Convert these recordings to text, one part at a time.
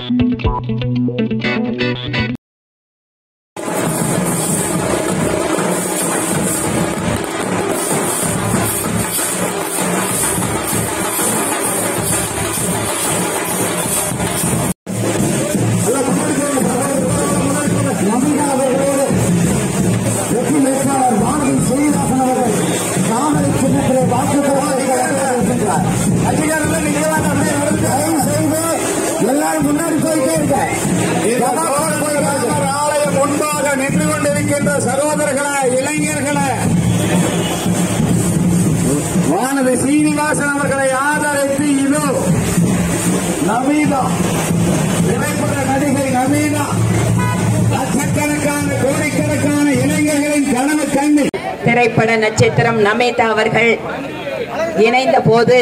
நம்பிக்கை அவர்களோடு வெற்றி வேட்பாளர் வானதி ஸ்ரீனிவாசன் அவர்கள் தாமரை சின்னத்திலே வாக்குப்பதிவு இருக்கின்றார் அதிகாரத்தில் நிகழ்வாக அப்படியே நடந்து தயவு செய்து எல்லாரும் முன்னாடி போயிட்டே இருக்க ஆலயம் முன்பாக நின்று கொண்டிருக்கின்ற சகோதரர்களே இளைஞர்களே வானதி சீனிவாசன் அவர்களை ஆதரித்து இதோ நவீனா திரைப்பட நடிகை நவீனா லட்சக்கணக்கான கோடிக்கணக்கான இளைஞர்களின் கனவு கண்ணி திரைப்பட நட்சத்திரம் நமிதா அவர்கள் இணைந்த போது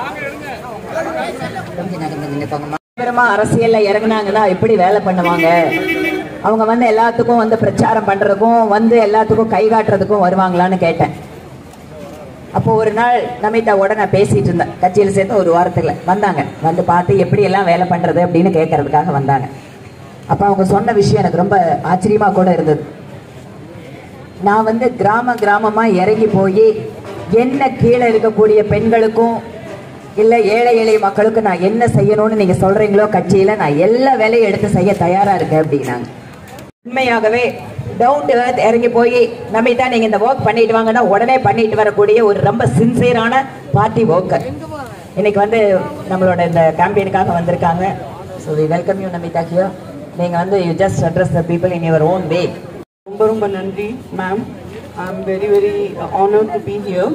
தீவிரமா அரசியல்ல இறங்குனாங்கன்னா எப்படி வேலை பண்ணுவாங்க அவங்க வந்து எல்லாத்துக்கும் வந்து பிரச்சாரம் பண்றதுக்கும் வந்து எல்லாத்துக்கும் கை காட்டுறதுக்கும் வருவாங்களான்னு கேட்டேன் அப்போ ஒரு நாள் நமிதாவோட நான் பேசிட்டு இருந்தேன் கட்சியில் சேர்த்து ஒரு வாரத்துல வந்தாங்க வந்து பார்த்து எப்படி எல்லாம் வேலை பண்றது அப்படின்னு கேட்கறதுக்காக வந்தாங்க அப்ப அவங்க சொன்ன விஷயம் எனக்கு ரொம்ப ஆச்சரியமா கூட இருந்தது நான் வந்து கிராம கிராமமா இறங்கி போய் என்ன கீழே இருக்கக்கூடிய பெண்களுக்கும் இல்ல ஏழை எளிய மக்களுக்கு நான் என்ன செய்யணும்னு நீங்க சொல்றீங்களோ கட்சியில நான் எல்லா வேலையும் எடுத்து செய்ய தயாரா இருக்கேன் அப்படின்னாங்க உண்மையாகவே டவுன் டு earth இறங்கி போய் நம்பிட்டா நீங்க இந்த ஒர்க் பண்ணிட்டு வாங்கன்னா உடனே பண்ணிட்டு வரக்கூடிய ஒரு ரொம்ப சின்சியரான பார்ட்டி ஒர்க்கர் இன்னைக்கு வந்து நம்மளோட இந்த கேம்பெயினுக்காக வந்திருக்காங்க so we welcome you Namitha here நீங்க வந்து you just address the people in your own way ரொம்ப ரொம்ப நன்றி ma'am I am very very honoured to be here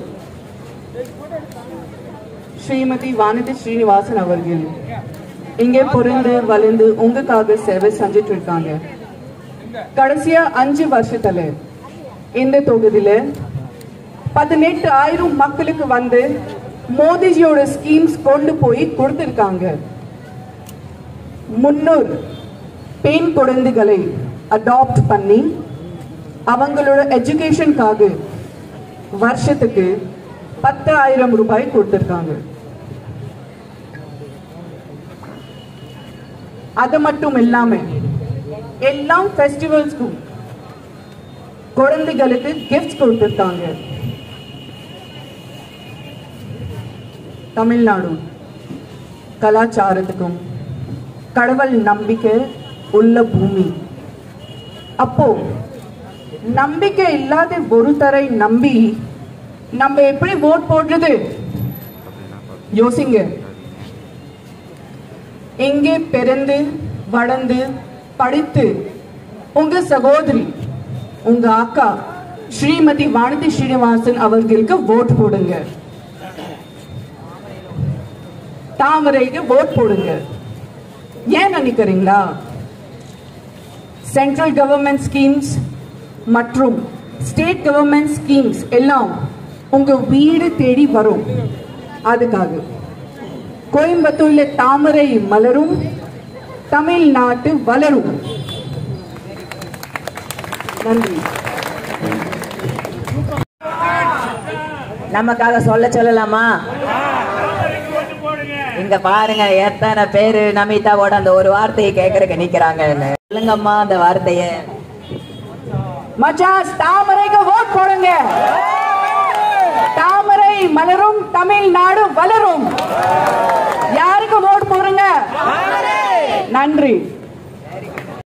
Shrimati Vanathi Srinivasan அவர்கள் இங்கே பிறந்து வளர்ந்து உங்களுக்காக சேவை செஞ்சுட்டு இருக்காங்க கடைசியா அஞ்சு வருஷத்துல இந்த தொகுதியில பதினெட்டு ஆயிரம் மக்களுக்கு வந்து மோடிஜியோட ஸ்கீம்ஸ் கொண்டு போய் கொடுத்திருக்காங்க முன்னூறு பெண் குழந்தைகளை அடாப்ட் பண்ணி அவங்களோட எஜுகேஷனுக்காக வருஷத்துக்கு பத்தாயிரம் ரூபாய் கொடுத்திருக்காங்க அது மட்டும் இல்லாம எல்லா ஃபெஸ்டிவல்ஸ்க்கும் குழந்தைகளுக்கு கிஃப்ட்ஸ் கொடுத்திருக்காங்க தமிழ்நாடு கலாச்சாரத்துக்கும் கடவுள் நம்பிக்கை உள்ள பூமி அப்போ நம்பிக்கை இல்லாத ஒருத்தரை நம்பி நம்ம எப்படி ஓட் போடுறது யோசிங்க எங்கே பிறந்து வளர்ந்து படித்து உங்க சகோதரி உங்க அக்கா ஸ்ரீமதி வானதி ஸ்ரீனிவாசன் அவர்களுக்கு ஓட் போடுங்க தாமரைக்கு ஓட் போடுங்க ஏன் நினைக்கிறீங்களா சென்ட்ரல் கவர்மெண்ட் ஸ்கீம்ஸ் மற்றும் ஸ்டேட் கவர்மெண்ட் ஸ்கீம்ஸ் எல்லாம் உங்க வீடு தேடி வரும் அதுக்காக கோயம்புத்தூர்ல தாமரை மலரும் தமிழ்நாட்டு வளரும் நன்றி நமக்காக சொல்ல சொல்லலாமா இங்க பாருங்க எத்தனை பேரு நமிதாவோட அந்த ஒரு வார்த்தையை கேட்கறதுக்கு நிக்கிறாங்கன்னு சொல்லுங்கம்மா அந்த வார்த்தைய மச்சாஸ் தாமரைக்கு ஓட் போடுங்க தாமரை மலரும் தமிழ்நாடு வளரும் யாருக்கு ஓட் போடுங்க நன்றி